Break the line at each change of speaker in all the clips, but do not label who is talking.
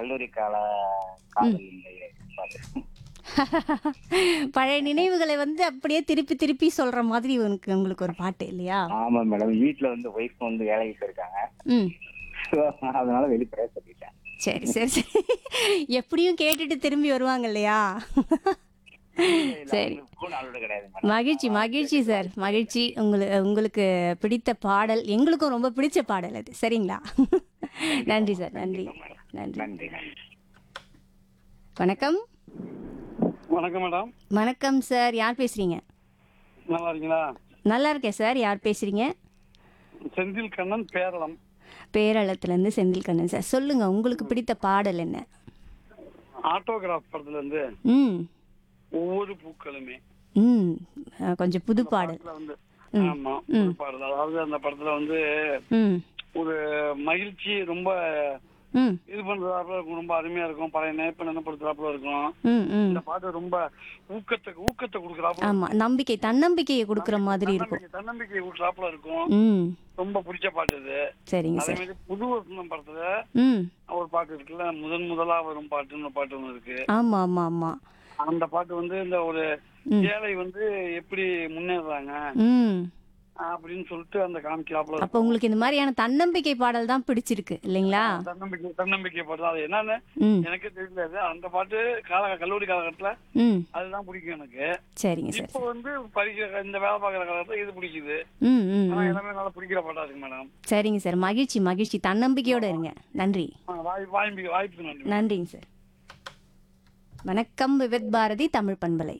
கல்லூரி கால காதல் பாட்டு
பழைய நினைவுகளை வந்து அப்படியே திருப்பி திருப்பி சொல்ற மாதிரி உனக்கு உங்களுக்கு ஒரு பாட்டு இல்லையா
ஆமா மேடம் வீட்ல வந்து ஒய்ஃப் வந்து வேலைக்கு போயிருக்காங்க
ம்
So, அதனால வெளிப்படையா சொல்லிட்டேன்
சரி சரி சரி எப்படியும் கேட்டுட்டு திரும்பி வருவாங்க இல்லையா சரி
போன் அலோடு கிடையாது மேடம்
மகிழ்ச்சி மகிழ்ச்சி சார் மகிழ்ச்சி உங்களுக்கு உங்களுக்கு பிடித்த பாடல் எங்களுக்கும் ரொம்ப பிடிச்ச பாடல் அது சரிங்களா நன்றி சார் நன்றி நன்றி
நன்றி நன்றி
வணக்கம்
வணக்கம் மேடம்
வணக்கம் சார் யார் பேசுறீங்க
நல்லா இருக்கீங்களா
நல்லா இருக்கேன் சார் யார் பேசுறீங்க
செந்தில் கண்ணன் பேரளம்
பேரளத்துலேருந்து செந்தில் கண்ணன் சார் சொல்லுங்க உங்களுக்கு பிடித்த பாடல் என்ன
ஆட்டோகிராஃப் படத்துல இருந்து
ம்
ஒவ்வொரு பூக்களுமே
ம் அஹ், கொஞ்சம் புது பாடல்
படத்துல வந்து ஆமா ஒரு பாடல் அதாவது அந்த படத்துல வந்து
ம்
ஒரு மகிழ்ச்சி ரொம்ப
ம்
இது பண்றதாப்புல இருக்கும் ரொம்ப அருமையா இருக்கும் பழைய நேப்ப நினைப்படுத்துறாப்புல இருக்கும்
ம் ம்
இந்த பாட்டு ரொம்ப ஊக்கத்தை ஊக்கத்தை கொடுக்குறாப்புல
ஆமா நம்பிக்கை தன்னம்பிக்கையை கொடுக்குற மாதிரி இருக்கும்
தன்னம்பிக்கை தன்னம்பிக்கை ஊட்டுறாப்புல இருக்கும்
ம்
ரொம்ப பிடிச்ச பாட்டு இது
சரிங்க
அதே
சார்
மாதிரி புது வசந்தம் படத்துல
ம்
ஒரு பாட்டு இருக்குல்ல முதன் முதலா வரும் பாட்டுன்னு ஒரு பாட்டு ஒண்ணு இருக்கு
ஆமா ஆமா ஆமா
அந்த பாட்டு வந்து இந்த ஒரு
ம்.
ஏழை வந்து எப்படி முன்னேறாங்க
ம்
அப்படின்னு சொல்லிட்டு அந்த காமிக்கிறாப்புல
அப்போ உங்களுக்கு இந்த மாதிரியான தன்னம்பிக்கை பாடல் தான் பிடிச்சிருக்கு இல்லைங்களா
தன்னம்பிக்கை தன்னம்பிக்கை பாட்டு அது என்னன்னு
ம்
எனக்கே தெரியல அந்த பாட்டு கால கல்லூரி காலகட்டத்துல
ம்
அதுதான் பிடிக்கும் எனக்கு
சரிங்க சார்
இப்போ வந்து படிக்கிற இந்த வேலை பார்க்குற காலத்துல இது பிடிக்குது
ம் ம்
ஆனா
ம்.
எல்லாமே நல்லா பிடிக்கிற பாட்டா இருக்கு மேடம்
சரிங்க சார் மகிழ்ச்சி மகிழ்ச்சி தன்னம்பிக்கையோட இருங்க நன்றி
வாய் வாய்ப்பு வாய்ப்புக்கு நன்றி
நன்றிங்க சார் வணக்கம் விவித் பாரதி தமிழ் பண்பலை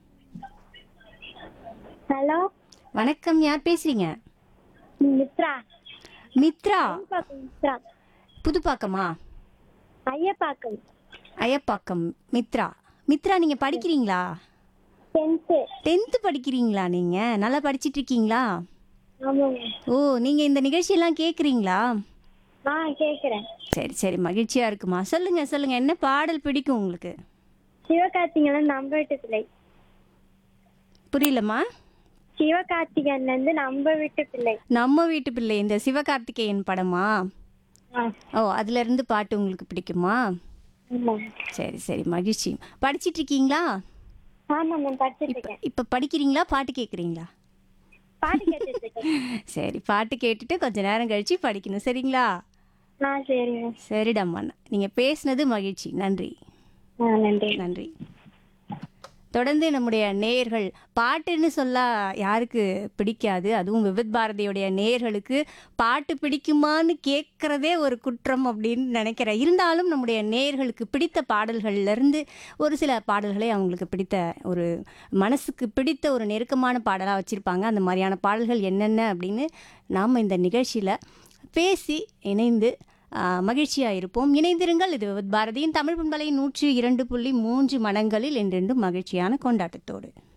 ஹலோ
வணக்கம் யார் பேசுறீங்க
மித்ரா
மித்ரா
பாக்கம் மித்ரா
புதுப்பாக்கமா
ஐயப்பாக்கம்
ஐயப்பாக்கம் மித்ரா மித்ரா நீங்க படிக்கிறீங்களா
டென்த்து
டென்த்து படிக்கிறீங்களா நீங்க நல்லா படிச்சிட்டு இருக்கீங்களா
ஆமாங்க
ஓ நீங்க இந்த நிகழ்ச்சியெல்லாம் கேக்குறீங்களா
ஆ கேட்குறேன்
சரி சரி மகிழ்ச்சியா இருக்குமா சொல்லுங்க சொல்லுங்க என்ன பாடல் பிடிக்கும் உங்களுக்கு
சிவகார்த்திகேயன் நம்ப வீட்டு பிள்ளை
புரியலம்மா
சிவகார்த்திகேயன்ல இருந்து நம்ப வீட்டு பிள்ளை
நம்ம வீட்டு பிள்ளை இந்த சிவகார்த்திகேயன் படமா
ஆ
ஓ அதுல இருந்து பாட்டு உங்களுக்கு பிடிக்குமா
ஆமா
சரி சரி மகிழ்ச்சி படிச்சிட்டு இருக்கீங்களா
ஆமா நான் படிச்சுட்டு இருக்கேன்
இப்ப படிக்கிறீங்களா பாட்டு கேக்குறீங்களா
பாட்டு கேட்டுட்டு இருக்கேன்
சரி பாட்டு கேட்டுட்டு கொஞ்ச நேரம் கழிச்சு படிக்கணும் சரிங்களா
ஆ சரிங்க
சரிடாம்மா நீங்க பேசுனது மகிழ்ச்சி நன்றி
ஆ நன்றி
நன்றி தொடர்ந்து நம்முடைய நேயர்கள் பாட்டுன்னு சொல்ல யாருக்கு பிடிக்காது அதுவும் விவித் பாரதியுடைய நேயர்களுக்கு பாட்டு பிடிக்குமான்னு கேட்குறதே ஒரு குற்றம் அப்படின்னு நினைக்கிறேன் இருந்தாலும் நம்முடைய நேயர்களுக்கு பிடித்த பாடல்கள்ல இருந்து ஒரு சில பாடல்களை அவங்களுக்கு பிடித்த ஒரு மனசுக்கு பிடித்த ஒரு நெருக்கமான பாடலாக வச்சுருப்பாங்க அந்த மாதிரியான பாடல்கள் என்னென்ன அப்படின்னு நாம் இந்த நிகழ்ச்சியில் பேசி இணைந்து மகிழ்ச்சியாக இருப்போம் இணைந்திருங்கள் இது விவித் பாரதியின் தமிழ் பண்பலை நூற்றி இரண்டு புள்ளி மூன்று மனங்களில் என்றென்றும் மகிழ்ச்சியான கொண்டாட்டத்தோடு